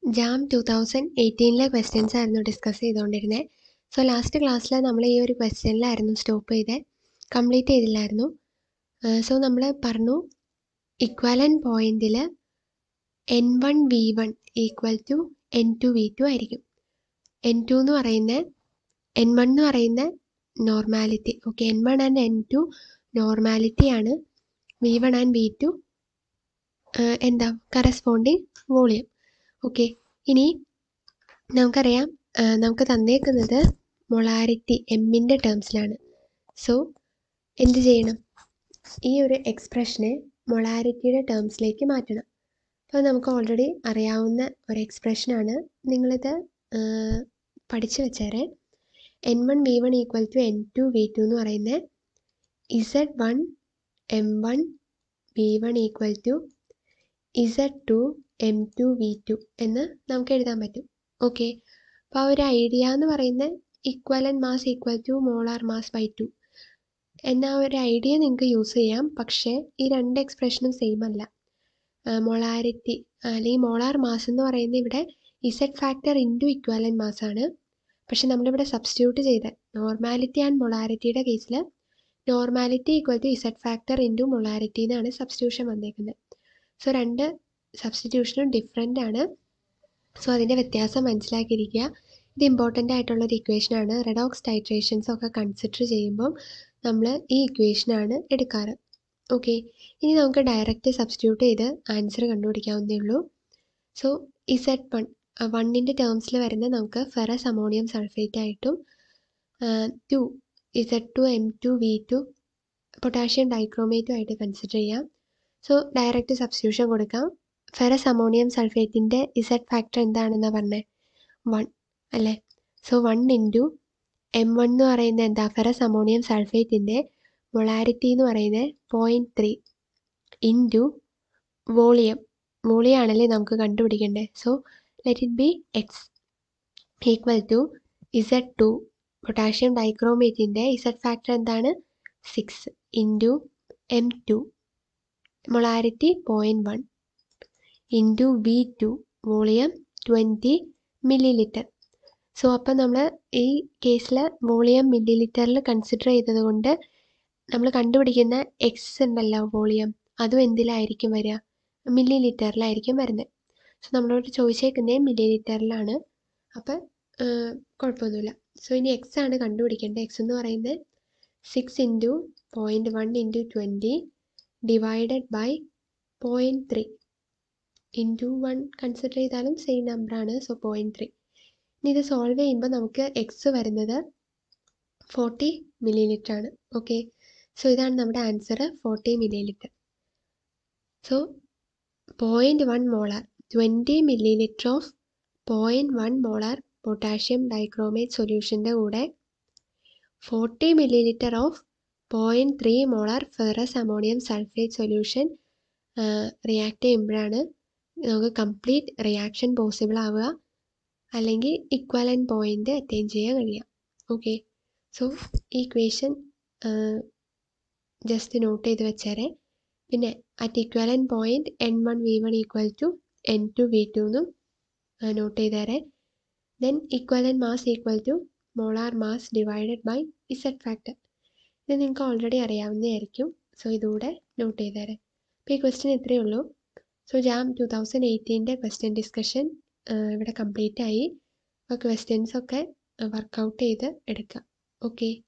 jam two thousand എയ്റ്റീനിലെ questions ആയിരുന്നു discuss ചെയ്തുകൊണ്ടിരുന്നത് സോ ലാസ്റ്റ് ക്ലാസ്സിൽ നമ്മൾ ഈ ഒരു ക്വസ്റ്റ്യനിലായിരുന്നു സ്റ്റോപ്പ് ചെയ്തത് കംപ്ലീറ്റ് ചെയ്തില്ലായിരുന്നു സോ നമ്മൾ പറഞ്ഞു ഇക്വലൻ പോയിന്റിൽ N one V one equal to N two V two ആയിരിക്കും എൻ ടു എന്ന് പറയുന്ന എൻ വൺ എന്ന് പറയുന്ന normality okay N one and N two normality ആണ് V one and V two എന്താ കറസ്പോണ്ടിങ് വോളിയം ഓക്കെ ഇനി നമുക്കറിയാം നമുക്ക് തന്നേക്കുന്നത് മൊളാരിറ്റി എമ്മിൻ്റെ ടേംസിലാണ് സോ എന്ത് ചെയ്യണം ഈ ഒരു എക്സ്പ്രഷനെ മൊളാരിറ്റിയുടെ ടേംസിലേക്ക് മാറ്റണം അപ്പോൾ നമുക്ക് ഓൾറെഡി അറിയാവുന്ന ഒരു എക്സ്പ്രഷനാണ് നിങ്ങളിത് പഠിച്ചു വെച്ചേരെ N one V one equal to N two V two എന്ന് പറയുന്നത് Z one M one V one equal to Z two M two V two എന്ന് നമുക്ക് എഴുതാൻ പറ്റും ഓക്കെ അപ്പോൾ ആ ഒരു ഐഡിയ എന്ന് പറയുന്നത് equivalent mass equal to molar mass by two എന്ന ഒരു ഐഡിയ നിങ്ങൾക്ക് യൂസ് ചെയ്യാം പക്ഷേ ഈ രണ്ട് എക്സ്പ്രഷനും സെയിം അല്ല മൊളാരിറ്റി അല്ലെങ്കിൽ മോളാർ മാസ് എന്ന് പറയുന്നത് ഇവിടെ Z factor into equivalent mass ആണ് പക്ഷെ നമ്മളിവിടെ സബ്സ്റ്റിറ്റ്യൂട്ട് ചെയ്ത നോർമാലിറ്റി ആൻഡ് മൊളാരിറ്റിയുടെ കേസിൽ normality equal to Z factor into molarity എന്നാണ് സബ്സ്റ്റിറ്റ്യൂഷൻ വന്നേക്കുന്നത് സോ രണ്ട് സബ്സ്റ്റിറ്റ്യൂഷനും ഡിഫറെൻ്റ് ആണ് സോ അതിൻ്റെ വ്യത്യാസം മനസ്സിലാക്കിയിരിക്കുക ഇത് ഇമ്പോർട്ടൻ്റ് ആയിട്ടുള്ളൊരു ഇക്വേഷനാണ് റെഡോക്സ് ടൈട്രേഷൻസ് ഒക്കെ കൺസിഡർ ചെയ്യുമ്പം നമ്മൾ ഈ ഇക്വേഷനാണ് എടുക്കാറ് ഓക്കെ ഇനി നമുക്ക് ഡയറക്റ്റ് സബ്സ്റ്റിറ്റ്യൂട്ട് ചെയ്ത് ആൻസർ കണ്ടുപിടിക്കാവുന്നേ ഉള്ളൂ സോ ഇസഡ് വൺ വണ്ണിൻ്റെ ടേംസിൽ വരുന്ന നമുക്ക് ഫെറസ് അമോണിയം സൾഫേറ്റ് ആയിട്ടും two Z two M two V two potassium ഡൈക്രോമേറ്റും ആയിട്ട് കൺസിഡർ ചെയ്യാം സോ ഡയറക്റ്റ് സബ്സ്റ്റിറ്റ്യൂഷൻ കൊടുക്കാം ഫെറസ് അമോണിയം സൾഫേറ്റിൻ്റെ ഇസഡ് ഫാക്ടർ എന്താണെന്നാണ് പറഞ്ഞത് വൺ അല്ലേ so one into M one എന്ന് പറയുന്നത് എന്താ ഫെറസ് അമോണിയം സൾഫേറ്റിൻ്റെ മൊളാരിറ്റി എന്ന് പറയുന്നത് point three into volume volume ആണല്ലേ നമുക്ക് കണ്ടുപിടിക്കേണ്ടത് so let it be X equal to Z two potassium ഡൈക്രോമേറ്റിൻ്റെ ഇസഡ് ഫാക്ടർ എന്താണ് six into M two molarity point one into V two volume twenty millilitre so അപ്പം നമ്മൾ ഈ കേസിൽ volume milli ലിറ്ററിൽ consider ചെയ്തത് കൊണ്ട് നമ്മൾ കണ്ടുപിടിക്കുന്ന എക്സ് ഉണ്ടല്ലോ വോളിയം അതും എന്തിലായിരിക്കും വരിക മില്ലി ലിറ്ററിലായിരിക്കും വരുന്നത് സോ നമ്മളോട് ചോദിച്ചേക്കുന്നത് മില്ലി ലിറ്ററിലാണ് അപ്പം കുഴപ്പമൊന്നുമില്ല സോ ഇനി എക്സ് ആണ് കണ്ടുപിടിക്കേണ്ടത് എക്സ് എന്ന് പറയുന്നത് six into point one into twenty divided by point three into one consider ചെയ്താലും സെയിം നമ്പറാണ് സോ പോയിൻറ്റ് ത്രീ ഇനി ഇത് സോൾവ് ചെയ്യുമ്പോൾ നമുക്ക് എക്സ് വരുന്നത് ഫോർട്ടി മില്ലി ലിറ്റർ ആണ് ഓക്കെ സോ ഇതാണ് നമ്മുടെ answer forty millilitre so point one molar twenty millilitre of point one molar potassium dichromate സൊല്യൂഷൻ്റെ കൂടെ forty millilitre of point three molar ferrous ammonium sulphate solution react ചെയ്യുമ്പോഴാണ് നമുക്ക് complete reaction possible ആവുക അല്ലെങ്കിൽ ഇക്വലൻ point attain ചെയ്യാൻ കഴിയാം okay so ഈ equation just note ചെയ്ത് വെച്ചേരെ പിന്നെ at equivalence point N one V one equal to N two V two എന്നും നോട്ട് ചെയ്തേരെ then equivalent mass equal to molar mass divided by Z factor ഇത് നിങ്ങൾക്ക് ഓൾറെഡി അറിയാവുന്നതായിരിക്കും so ഇതുകൂടെ നോട്ട് ചെയ്തേരെ അപ്പോൾ ഈ ക്വസ്റ്റ്യൻ ഇത്രയേ ഉള്ളൂ സോ ജാം ടു തൗസൻഡ് എയ്റ്റീൻ്റെ ക്വസ്റ്റ്യൻ ഡിസ്കഷൻ ഇവിടെ കംപ്ലീറ്റ് ആയി അപ്പോൾ ക്വസ്റ്റ്യൻസ് ഒക്കെ വർക്കൗട്ട് ചെയ്ത് എടുക്കാം ഓക്കെ